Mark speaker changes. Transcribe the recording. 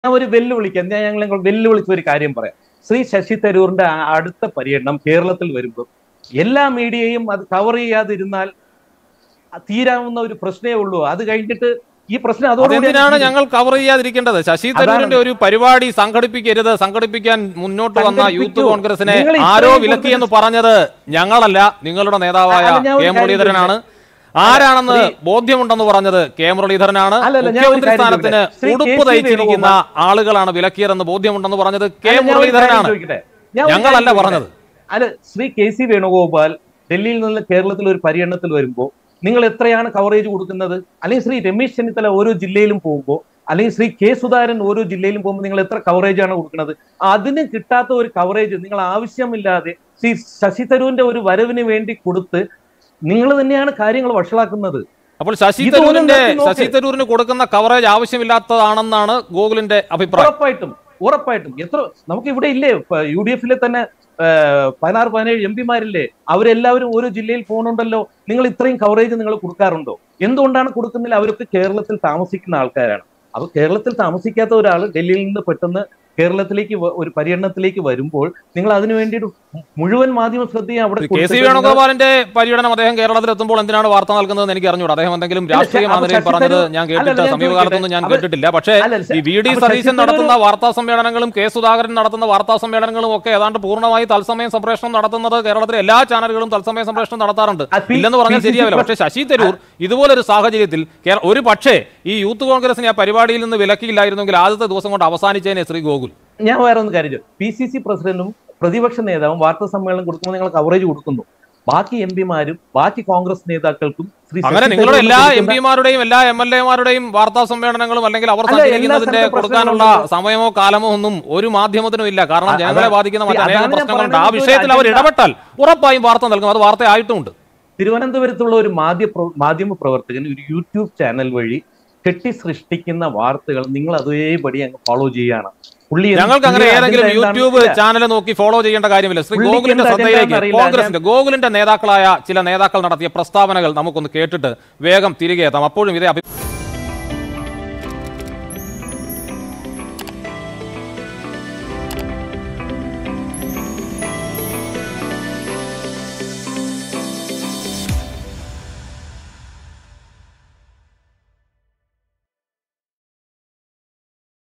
Speaker 1: ഞാൻ ഒരു വെല്ലുവിളിക്കാം ഞാൻ ഞങ്ങൾ ഞങ്ങൾ വെല്ലുവിളിച്ച ഒരു കാര്യം പറയാം ശ്രീ ശശി തരൂറിന്റെ ആ അടുത്ത പര്യടനം കേരളത്തിൽ വരുമ്പോൾ എല്ലാ മീഡിയയും അത് കവർ ചെയ്യാതിരുന്നാൽ തീരാവുന്ന ഒരു പ്രശ്നമേ ഉള്ളൂ അത് കഴിഞ്ഞിട്ട് ഈ പ്രശ്നം അതോടുകൂടി
Speaker 2: അതെന്തിനാണ് ഞങ്ങൾ കവർ ചെയ്യാതിരിക്കേണ്ടത് ശശി തരൂരിന്റെ ഒരു പരിപാടി സംഘടിപ്പിക്കരുത് സംഘടിപ്പിക്കാൻ മുന്നോട്ട് വന്ന യൂത്ത്
Speaker 1: സംഘടിപ്പിക്കൂ.
Speaker 2: കോൺഗ്രസിനെ
Speaker 1: നിങ്ങൾ ഇത്രയും
Speaker 2: ആരോ
Speaker 1: കൂടുതൽ-
Speaker 2: വിലക്കിയെന്ന് പറഞ്ഞത് ഞങ്ങളല്ല നിങ്ങളുടെ നേതാവായ
Speaker 1: അല്ല, ഞാൻ ഒരു
Speaker 2: കെ
Speaker 1: കാര്യം
Speaker 2: മുരളീധരനാണ്
Speaker 1: ചോദിക്കട്ടെ?
Speaker 2: ആരാണെന്ന്
Speaker 1: ശ്രീ-
Speaker 2: ബോധ്യമുണ്ടെന്ന് പറഞ്ഞത് കെ മുരളീധരനാണ്
Speaker 1: അല്ലല്ല, ഞാൻ ഒരു
Speaker 2: മുഖ്യമന്ത്രി
Speaker 1: കാര്യം
Speaker 2: സ്ഥാനത്തിന്
Speaker 1: ചോദിക്കട്ടെ? ശ്രീ
Speaker 2: ഉടുപ്പ്
Speaker 1: കെ. സി.
Speaker 2: തയ്ച്ചിരിക്കുന്ന
Speaker 1: വേണുഗോപാൽ-
Speaker 2: ആളുകളാണ് വിലക്കിയതെന്ന് ബോധ്യമുണ്ടെന്ന് പറഞ്ഞത് കെ
Speaker 1: അല്ല, ഞാൻ ഒരു കാര്യം
Speaker 2: മുരളീധരനാണ്
Speaker 1: ചോദിക്കട്ടെ? ഞാൻ ഒരു
Speaker 2: ഞങ്ങളല്ല
Speaker 1: കാര്യം
Speaker 2: പറഞ്ഞത്.
Speaker 1: ചോദിക്കട്ടെ? അല്ല ശ്രീ കെ സി വേണുഗോപാൽ ഡൽഹിയിൽ നിന്ന് കേരളത്തിൽ ഒരു പര്യടനത്തിൽ വരുമ്പോൾ നിങ്ങൾ എത്രയാണ് കവറേജ് കൊടുക്കുന്നത് അല്ലെങ്കിൽ ശ്രീ രമേശ് ചെന്നിത്തല ഓരോ ജില്ലയിലും പോകുമ്പോൾ അല്ലെങ്കിൽ ശ്രീ കെ സുധാകരൻ ഓരോ ജില്ലയിലും പോകുമ്പോൾ നിങ്ങൾ എത്ര കവറേജ് ആണ് കൊടുക്കുന്നത് അതിന് കിട്ടാത്ത ഒരു കവറേജ് നിങ്ങൾ ആവശ്യമില്ലാതെ ശ്രീ ശശി തരൂരിന്റെ ഒരു വരവിന് വേണ്ടി കൊടുത്ത് നിങ്ങൾ തന്നെയാണ് കാര്യങ്ങൾ വഷളാക്കുന്നത്
Speaker 2: അപ്പോൾ ശശി
Speaker 1: ഇതൊന്നും
Speaker 2: തരൂരിന്റെ
Speaker 1: നിർത്തി നോക്ക്.
Speaker 2: ശശി തരൂരിന് കൊടുക്കുന്ന കവറേജ് ആവശ്യമില്ലാത്തതാണെന്നാണ് ഗോകുലിന്റെ അഭിപ്രായം
Speaker 1: ഉറപ്പായിട്ടും ഉറപ്പായിട്ടും എത്ര നമുക്ക് ഇവിടെ ഇല്ലേ യു ഡി എഫിലെ തന്നെ ആ, പതിനാറ് പതിനേഴ് എം പിമാരില്ലേ അവരെല്ലാവരും ഓരോ ജില്ലയിൽ പോകുന്നുണ്ടല്ലോ നിങ്ങൾ ഇത്രയും കവറേജ് നിങ്ങൾ കൊടുക്കാറുണ്ടോ എന്തുകൊണ്ടാണ് കൊടുക്കുന്നില്ല അവരൊക്കെ കേരളത്തിൽ താമസിക്കുന്ന ആൾക്കാരാണ് അപ്പൊ കേരളത്തിൽ താമസിക്കാത്ത ഒരാൾ ഡൽഹിയിൽ നിന്ന് പെട്ടെന്ന് കേരളത്തിലേക്ക് വ- ഒരു പര്യടനത്തിലേക്ക് വരുമ്പോൾ നിങ്ങൾ അതിനു വേണ്ടിയിട്ട് മുഴുവൻ മാധ്യമ ശ്രദ്ധയും അവിടെ
Speaker 2: കെ സി
Speaker 1: കൊടുത്തിട്ട് നിങ്ങൾ-
Speaker 2: വേണുഗോപാലിന്റെ പര്യടനം അദ്ദേഹം കേരളത്തിൽ എത്തുമ്പോൾ എന്തിനാണ് വാർത്ത നൽകുന്നതെന്ന് എനിക്ക് അറിഞ്ഞൂടാ അദ്ദേഹം എന്തെങ്കിലും
Speaker 1: അല്ല,
Speaker 2: രാഷ്ട്രീയ
Speaker 1: അപ്പൊ
Speaker 2: മാതൃകയിൽ
Speaker 1: ശശി
Speaker 2: പറഞ്ഞത്
Speaker 1: തരൂർ-
Speaker 2: ഞാൻ
Speaker 1: അല്ല,
Speaker 2: കേട്ടിട്ട്
Speaker 1: ഞാൻ
Speaker 2: സമീപകാലത്തൊന്നും ഞാൻ
Speaker 1: ചോദിക്കട്ടെ?
Speaker 2: കേട്ടിട്ടില്ല പക്ഷേ
Speaker 1: അല്ല, ശ-
Speaker 2: ഈ വി ഡി
Speaker 1: അപ്പൊ ശശി
Speaker 2: സതീശൻ
Speaker 1: തരൂർ-
Speaker 2: നടത്തുന്ന വാർത്താ സമ്മേളനങ്ങളും കെ സുധാകരൻ നടത്തുന്ന വാർത്താ സമ്മേളനങ്ങളും ഒക്കെ ഏതാണ്ട് പൂർണ്ണമായി തത്സമയം സംപ്രേഷണം നടത്തുന്നത് കേരളത്തിലെ എല്ലാ ചാനലുകളും തത്സമയ സംപ്രേഷണം നടത്താറുണ്ട്
Speaker 1: ആ, പി-
Speaker 2: ഇല്ലെന്ന് പറഞ്ഞാൽ
Speaker 1: പി സി സി
Speaker 2: ശരിയാവില്ല പക്ഷേ ശശി തരൂർ ഇതുപോലൊരു സാഹചര്യത്തിൽ കേര- ഒരു പക്ഷേ ഈ യൂത്ത് കോൺഗ്രസിനെ ആ പരിപാടിയിൽ നിന്ന് വിലക്കിയില്ലായിരുന്നെങ്കിൽ ആദ്യത്തെ ദിവസം കൊണ്ട് അവസാനിച്ചേനെ ശ്രീ ഗോകുൽ
Speaker 1: ഞാൻ വേറെ ഒന്ന് കാര്യം പി സി സി പ്രസിഡന്റും പ്രതിപക്ഷ നേതാവും വാർത്താ സമ്മേളനം കൊടുക്കുമ്പോൾ നിങ്ങൾ കവറേജ് കൊടുക്കുന്നു ബാക്കി എം പിമാരും ബാക്കി കോൺഗ്രസ് നേതാക്കൾക്കും ശ്രീ
Speaker 2: അങ്ങനെ
Speaker 1: ശശി
Speaker 2: നിങ്ങളുടെ
Speaker 1: തരൂരിന്
Speaker 2: എല്ലാ എം
Speaker 1: കൊടുക്കുന്ന-
Speaker 2: പിമാരുടെയും എല്ലാ എം എൽ എമാരുടെയും വാർത്താ സമ്മേളനങ്ങളും അല്ലെങ്കിൽ അവർ
Speaker 1: അല്ല, എല്ലാ
Speaker 2: സഞ്ചരിക്കുന്നതിന്റെ
Speaker 1: സ്ഥലത്തും
Speaker 2: കൊടുക്കാനുള്ള
Speaker 1: പ്രശ്നങ്ങളുണ്ടല്ലോ.
Speaker 2: സമയമോ കാലമോ ഒന്നും ഒരു മാധ്യമത്തിനും ഇല്ല കാരണം
Speaker 1: അ-
Speaker 2: ജനങ്ങളെ
Speaker 1: അതാ-
Speaker 2: ബാധിക്കുന്ന
Speaker 1: അതാണ്
Speaker 2: മറ്റനേകം
Speaker 1: ഞാൻ
Speaker 2: പ്രശ്നങ്ങളുണ്ട് ആ
Speaker 1: പറയുന്നത്
Speaker 2: വിഷയത്തിൽ അവർ
Speaker 1: ഒരു
Speaker 2: ഇടപെട്ടാൽ ഉറപ്പായും വാർത്ത നൽകും അത് വാർത്തയായിട്ടുമുണ്ട്
Speaker 1: തിരുവനന്തപുരത്തുള്ള ഒരു മാധ്യ പ്ര- മാധ്യമ പ്രവർത്തകൻ ഒരു യൂട്യൂബ് ചാനൽ വഴി കെട്ടി സൃഷ്ടിക്കുന്ന വാർത്തകൾ നിങ്ങൾ അതേപടി അങ്ങ് ഫോളോ ചെയ്യാണ് പുള്ളി എന്ത്-
Speaker 2: ഞങ്ങൾക്ക് അങ്ങനെ
Speaker 1: പുള്ളി
Speaker 2: ഏതെങ്കിലും
Speaker 1: അതിന്റെ എന്താണ്
Speaker 2: യൂട്യൂബ്
Speaker 1: ഇല്ല.
Speaker 2: ചാനൽ നോക്കി ഫോളോ ചെയ്യേണ്ട കാര്യമില്ല ശ്രീ
Speaker 1: പുള്ളിക്ക്
Speaker 2: ഗോകുലിന്റെ
Speaker 1: എന്താ
Speaker 2: ശ്രദ്ധയിലേക്ക്
Speaker 1: അജണ്ട എന്നറിയില്ല.
Speaker 2: കോൺഗ്രസിന്റെ ഗോകുലിന്റെ നേതാക്കളായ ചില നേതാക്കൾ നടത്തിയ പ്രസ്താവനകൾ നമുക്കൊന്ന് കേട്ടിട്ട് വേഗം തിരികെ എത്താം അപ്പോഴും ഇതേ അഭി